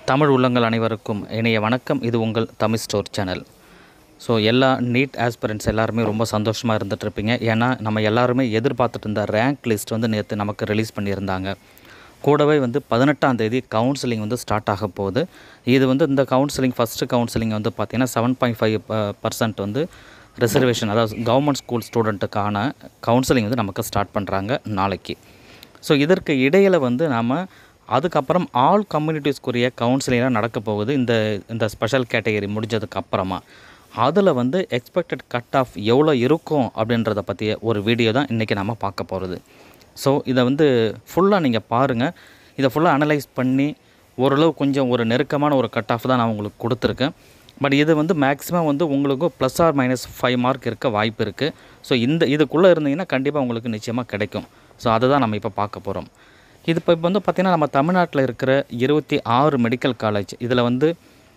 தமிழ் உள்ளங்கள் அனைவருக்கும் இணைய வணக்கம் இது உங்கள் தமிழ் ஸ்டோர் சேனல் ஸோ எல்லா நீட் ஆஸ்பிரண்ட்ஸ் எல்லாருமே ரொம்ப சந்தோஷமாக இருந்துட்டு இருப்பீங்க ஏன்னா நம்ம எல்லாருமே எதிர்பார்த்துட்டு இருந்த ரேங்க் லிஸ்ட் வந்து நேற்று நமக்கு ரிலீஸ் பண்ணியிருந்தாங்க கூடவே வந்து பதினெட்டாம் தேதி கவுன்சிலிங் வந்து ஸ்டார்ட் ஆக போகுது இது வந்து இந்த கவுன்சிலிங் ஃபஸ்ட்டு கவுன்சிலிங் வந்து பார்த்திங்கன்னா செவன் பாயிண்ட் ஃபைவ் பர்சன்ட் வந்து ரிசர்வேஷன் அதாவது கவர்மெண்ட் ஸ்கூல் ஸ்டூடெண்ட்டுக்கான கவுன்சிலிங் வந்து நமக்கு ஸ்டார்ட் பண்ணுறாங்க நாளைக்கு ஸோ இதற்கு இடையில் வந்து நாம் அதுக்கப்புறம் ஆல் கம்யூனிட்டிஸ்க்குரிய கவுன்சிலிங்லாம் நடக்க போகுது இந்த இந்த ஸ்பெஷல் கேட்டகரி முடிஞ்சதுக்கு அப்புறமா அதில் வந்து எக்ஸ்பெக்டட் கட் ஆஃப் எவ்வளோ இருக்கும் அப்படின்றத பற்றிய ஒரு வீடியோ தான் இன்றைக்கி நம்ம பார்க்க போகிறது ஸோ இதை வந்து ஃபுல்லாக நீங்கள் பாருங்கள் இதை ஃபுல்லாக அனலைஸ் பண்ணி ஓரளவு கொஞ்சம் ஒரு நெருக்கமான ஒரு கட் ஆஃப் தான் நான் உங்களுக்கு கொடுத்துருக்கேன் பட் இது வந்து மேக்ஸிமம் வந்து உங்களுக்கு plus or minus five mark இருக்க வாய்ப்பு இருக்குது ஸோ இந்த இதுக்குள்ளே இருந்தீங்கன்னா கண்டிப்பாக உங்களுக்கு நிச்சயமாக கிடைக்கும் ஸோ அதை தான் நம்ம இப்போ பார்க்க போகிறோம் இது இப்போ இப்போ வந்து பார்த்திங்கன்னா நம்ம தமிழ்நாட்டில் இருக்கிற இருபத்தி ஆறு மெடிக்கல் காலேஜ் இதில் வந்து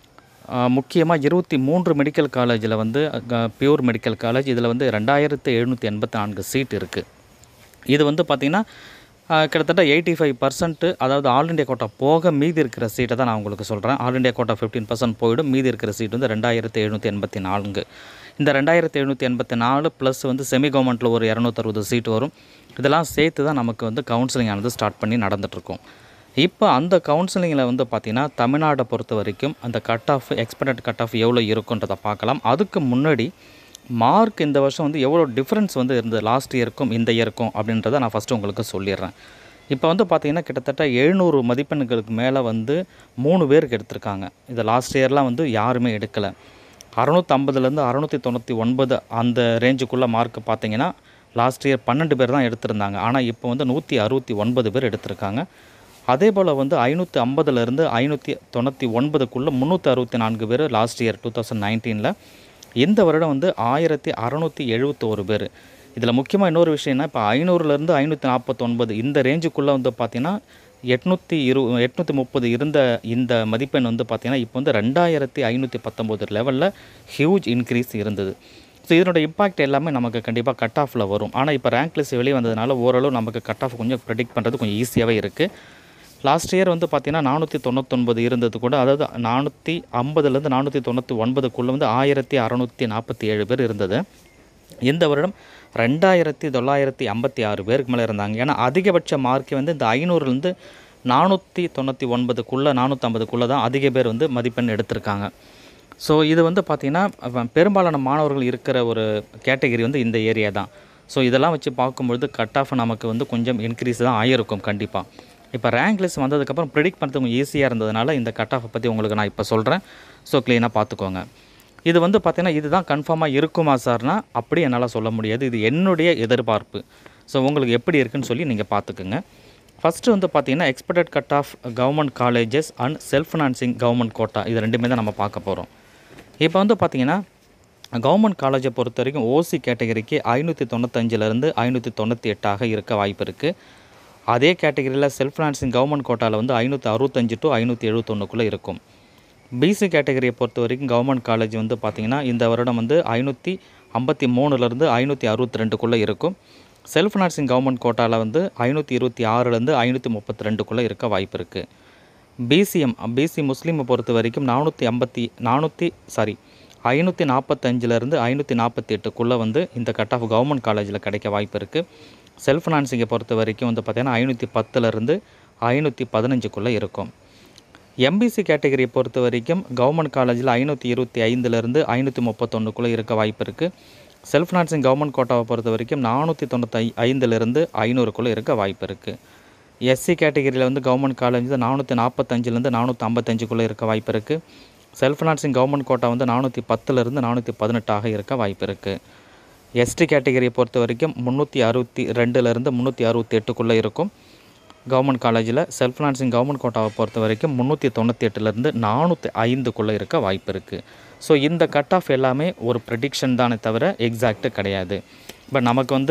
முக்கியமாக இருபத்தி மூன்று மெடிக்கல் காலேஜில் வந்து பியூர் மெடிக்கல் காலேஜ் இதில் வந்து ரெண்டாயிரத்து எழுநூற்றி எண்பத்தி நான்கு சீட் இருக்குது இது வந்து பார்த்திங்கன்னா கிட்டத்தட்ட எயிட்டி ஃபைவ் பர்சன்ட்டு அதாவது ஆல் இண்டியா கோட்டா போக மீதி இருக்கிற சீட்டை தான் நான் உங்களுக்கு சொல்கிறேன் all India quota fifteen percent போயிடும் மீதி இருக்கிற சீட் வந்து ரெண்டாயிரத்து எழுநூற்றி எண்பத்தி நான்கு இந்த ரெண்டாயிரத்து எழுநூற்றி எண்பத்தி நாலு ப்ளஸ் வந்து செமி கவர்மெண்ட்டில் ஒரு இரநூத்தறுபது சீட் வரும் இதெல்லாம் சேர்த்து தான் நமக்கு வந்து கவுன்சிலிங் ஆனது ஸ்டார்ட் பண்ணி நடந்துகிட்ருக்கோம் இப்போ அந்த கவுன்சிலிங்கில் வந்து பார்த்திங்கன்னா தமிழ்நாடை பொறுத்த வரைக்கும் அந்த cut off expected cut off எவ்வளோ இருக்குன்றதை பார்க்கலாம் அதுக்கு முன்னாடி மார்க் இந்த வருஷம் வந்து எவ்வளோ டிஃப்ரென்ஸ் வந்து இருந்தது லாஸ்ட் இயருக்கும் இந்த இயருக்கும் அப்படின்றத நான் ஃபஸ்ட்டு உங்களுக்கு சொல்லிடுறேன் இப்போ வந்து பார்த்திங்கன்னா கிட்டத்தட்ட எழுநூறு மதிப்பெண்களுக்கு மேலே வந்து மூணு பேருக்கு எடுத்திருக்காங்க இதை லாஸ்ட் இயர்லாம் வந்து யாருமே எடுக்கலை அறநூற்றம்பதுலேருந்து அறநூற்றி தொண்ணூற்றி ஒன்பது அந்த ரேஞ்சுக்குள்ளே மார்க் பார்த்தீங்கன்னா லாஸ்ட் இயர் பன்னெண்டு பேர் தான் எடுத்திருந்தாங்க ஆனால் இப்போ வந்து நூற்றி அறுபத்தி ஒன்பது பேர் எடுத்திருக்காங்க அதே போல் வந்து ஐநூற்றி ஐம்பதுலேருந்து ஐநூற்றி தொண்ணூற்றி ஒன்பதுக்குள்ளே முந்நூற்றி அறுபத்தி நான்கு பேர் லாஸ்ட் இயர் டூ தௌசண்ட் நைன்டீனில் இந்த வருடம் வந்து ஆயிரத்தி அறநூற்றி எழுபத்தோரு பேர் இதில் முக்கியமாக இன்னொரு விஷயம்னா இப்போ ஐநூறுலேருந்து ஐநூற்றி நாற்பத்தொன்பது இந்த ரேஞ்சுக்குள்ளே வந்து பார்த்திங்கன்னா எட்நூற்றி இரு எட்நூற்றி முப்பது இருந்த இந்த மதிப்பெண் வந்து பார்த்திங்கன்னா இப்போ வந்து ரெண்டாயிரத்தி ஐநூற்றி பத்தொம்போது லெவலில் ஹியூஜ் இன்க்ரீஸ் இருந்தது ஸோ இதனோட இம்பாக்ட் எல்லாமே நமக்கு கண்டிப்பாக கட் ஆஃபில் வரும் ஆனால் இப்போ ரேங்க் லிஸ்ட் வெளியே வந்ததுனால ஓரளவு நமக்கு கட் ஆஃப் கொஞ்சம் ப்ரெடிக்ட் பண்ணுறது கொஞ்சம் ஈஸியாகவே இருக்குது லாஸ்ட் இயர் வந்து பார்த்திங்கன்னா நானூற்றி தொண்ணூத்தொன்பது இருந்தது கூட அதாவது நானூற்றி ஐம்பதுலேருந்து நானூற்றி தொண்ணூற்றி ஒன்பதுக்குள்ளே வந்து ஆயிரத்தி அறநூற்றி நாற்பத்தி ஏழு பேர் இருந்தது இந்த வருடம் ரெண்டாயிரத்தி தொள்ளாயிரத்தி ஐம்பத்தி ஆறு பேருக்கு மேலே இருந்தாங்க ஏன்னா அதிகபட்ச மார்க்கே வந்து இந்த ஐநூறுலேருந்து நானூற்றி தொண்ணூற்றி ஒன்பதுக்குள்ளே நானூற்றம்பதுக்குள்ளே தான் அதிக பேர் வந்து மதிப்பெண் எடுத்திருக்காங்க ஸோ இது வந்து பார்த்திங்கன்னா பெரும்பாலான மாணவர்கள் இருக்கிற ஒரு கேட்டகரி வந்து இந்த ஏரியா தான் ஸோ இதெல்லாம் வச்சு பார்க்கும்பொழுது கட் ஆஃப் நமக்கு வந்து கொஞ்சம் இன்க்ரீஸ் தான் ஆகிருக்கும் கண்டிப்பாக இப்போ ரேங்க் லிஸ்ட் வந்ததுக்கப்புறம் ப்ரிடிக்ட் பண்ணுறது கொஞ்சம் ஈஸியாக இருந்ததுனால இந்த கட் ஆஃபை பற்றி உங்களுக்கு நான் இப்போ சொல்கிறேன் ஸோ க்ளீனாக பார்த்துக்கோங்க இது வந்து பார்த்திங்கன்னா இதுதான் கன்ஃபார்மாக இருக்குமா சார்னா அப்படி என்னால் சொல்ல முடியாது இது என்னுடைய எதிர்பார்ப்பு ஸோ உங்களுக்கு எப்படி இருக்குன்னு சொல்லி நீங்கள் பார்த்துக்குங்க ஃபஸ்ட்டு வந்து பார்த்திங்கன்னா expected cut off government colleges and self financing government quota இது ரெண்டுமே தான் நம்ம பார்க்க போகிறோம் இப்போ வந்து பார்த்திங்கன்னா கவர்மெண்ட் காலேஜை பொறுத்த வரைக்கும் ஓசி கேட்டகரிக்கு ஐநூற்றி தொண்ணூத்தஞ்சிலேருந்து ஐநூற்றி தொண்ணூற்றி எட்டாக இருக்க வாய்ப்பு இருக்குது அதே கேட்டகரியில் செல்ஃப் ஃபினான்சிங் கவர்மெண்ட் கோட்டாவில் வந்து ஐநூற்றி அறுபத்தஞ்சு டு ஐநூற்றி எழுபத்தொன்னுக்குள்ளே இருக்கும் பிசி கேட்டகரியை பொறுத்த வரைக்கும் கவர்மெண்ட் காலேஜ் வந்து பார்த்திங்கன்னா இந்த வருடம் வந்து ஐநூற்றி ஐம்பத்தி மூணுலேருந்து ஐநூற்றி அறுபத்தி ரெண்டுக்குள்ளே இருக்கும் செல்ஃப் ஃபினான்சிங் கவர்மெண்ட் கோட்டாவில் வந்து ஐநூற்றி இருபத்தி ஆறுலேருந்து ஐநூற்றி முப்பத்தி ரெண்டுக்குள்ளே இருக்க வாய்ப்பு இருக்குது பிசிஎம் பிசி முஸ்லீமை பொறுத்த வரைக்கும் நானூற்றி ஐம்பத்தி நானூற்றி சாரி ஐநூற்றி நாற்பத்தஞ்சிலேருந்து ஐநூற்றி நாற்பத்தி எட்டுக்குள்ளே வந்து இந்த கட் ஆஃப் கவர்மெண்ட் காலேஜில் கிடைக்க வாய்ப்பு இருக்குது செல்ஃப் ஃபினான்சிங்கை பொறுத்த வரைக்கும் வந்து பார்த்திங்கன்னா ஐநூற்றி பத்துலேருந்து ஐநூற்றி பதினஞ்சுக்குள்ளே இருக்கும் எம்பிசி கேட்டகரியை பொறுத்த வரைக்கும் கவர்மெண்ட் காலேஜில் ஐநூற்றி இருபத்தி ஐந்துலேருந்து ஐநூற்றி முப்பத்தொன்றுக்குள்ளே இருக்க வாய்ப்பு இருக்குது செல்ஃப் ஃபினான்சிங் கவர்மெண்ட் கோட்டாவை பொறுத்த வரைக்கும் நானூற்றி தொண்ணூற்றி ஐந்துலேருந்து ஐநூறுக்குள்ளே இருக்க வாய்ப்பு இருக்குது எஸ்சி கேட்டகரியில் வந்து கவர்மெண்ட் காலேஜ் நானூற்றி நாற்பத்தஞ்சிலேருந்து நானூற்றி ஐம்பத்தஞ்சுக்குள்ளே இருக்க வாய்ப்பு இருக்குது செல்ஃப் ஃபினான்சிங் கவர்மெண்ட் கோட்டா வந்து நானூற்றி பத்துலேருந்து நானூற்றி பதினெட்டாக இருக்க வாய்ப்பு இருக்குது எஸ்டி கேட்டகரியை பொறுத்த வரைக்கும் முந்நூற்றி அறுபத்தி ரெண்டுலேருந்து முந்நூற்றி அறுபத்தி எட்டுக்குள்ளே இருக்கும் கவர்மெண்ட் காலேஜில் செல்ஃப் ஃபினான்சிங் கவர்மெண்ட் கோட்டாவை பொறுத்த வரைக்கும் முந்நூற்றி தொண்ணூற்றி எட்டுலேருந்து நானூற்றி ஐந்துக்குள்ளே இருக்க வாய்ப்பு இருக்குது ஸோ இந்த கட் ஆஃப் எல்லாமே ஒரு ப்ரெடிக்ஷன் தானே தவிர எக்ஸாக்ட்டு கிடையாது பட் நமக்கு வந்து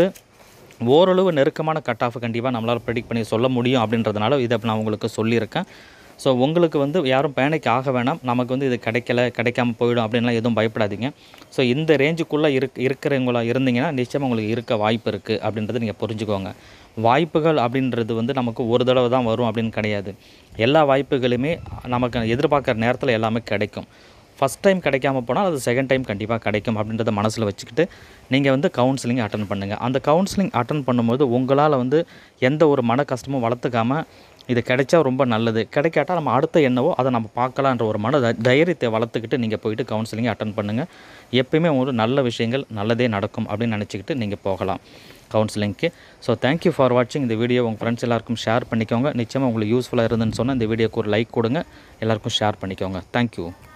ஓரளவு நெருக்கமான கட் ஆஃப் கண்டிப்பாக நம்மளால் ப்ரெடிக்ட் பண்ணி சொல்ல முடியும் அப்படின்றதுனால இதை நான் உங்களுக்கு சொல்லியிருக்கேன் ஸோ உங்களுக்கு வந்து யாரும் பேனிக் ஆக வேணாம் நமக்கு வந்து இது கிடைக்கல கிடைக்காம போயிடும் அப்படின்லாம் எதுவும் பயப்படாதீங்க ஸோ இந்த ரேஞ்சுக்குள்ளே இருக் இருக்கிறவங்களா இருந்தீங்கன்னா நிச்சயமாக உங்களுக்கு இருக்க வாய்ப்பு இருக்குது அப்படின்றத நீங்கள் புரிஞ்சுக்கோங்க வாய்ப்புகள் அப்படின்றது வந்து நமக்கு ஒரு தடவை தான் வரும் அப்படின்னு கிடையாது எல்லா வாய்ப்புகளுமே நமக்கு எதிர்பார்க்குற நேரத்தில் எல்லாமே கிடைக்கும் ஃபஸ்ட் டைம் கிடைக்காம போனால் அது செகண்ட் டைம் கண்டிப்பாக கிடைக்கும் அப்படின்றத மனசில் வச்சுக்கிட்டு நீங்கள் வந்து கவுன்சிலிங் அட்டன் பண்ணுங்கள் அந்த கவுன்சிலிங் அட்டன் பண்ணும்போது உங்களால் வந்து எந்த ஒரு மன கஷ்டமும் வளர்த்துக்காமல் இது கிடைச்சா ரொம்ப நல்லது கிடைக்காட்டா நம்ம அடுத்த என்னவோ அதை நம்ம பார்க்கலான்ற ஒரு மன தை- தைரியத்தை வளர்த்துக்கிட்டு நீங்கள் போயிட்டு கவுன்சிலிங் அட்டன் பண்ணுங்கள் எப்பயுமே உங்களுக்கு நல்ல விஷயங்கள் நல்லதே நடக்கும் அப்படின்னு நினச்சிக்கிட்டு நீங்கள் போகலாம் கவுன்சிலிங்க்கு ஸோ தேங்க்யூ ஃபார் வாட்சிங் இந்த வீடியோ உங்கள் ஃப்ரெண்ட்ஸ் எல்லாருக்கும் ஷேர் பண்ணிக்கோங்க நிச்சயமாக உங்களுக்கு யூஸ்ஃபுல்லாக இருந்துன்னு சொன்னால் இந்த வீடியோக்கு ஒரு லைக் கொடுங்க எல்லாருக்கும் ஷேர் பண்ணிக்கோங்க தேங்க்யூ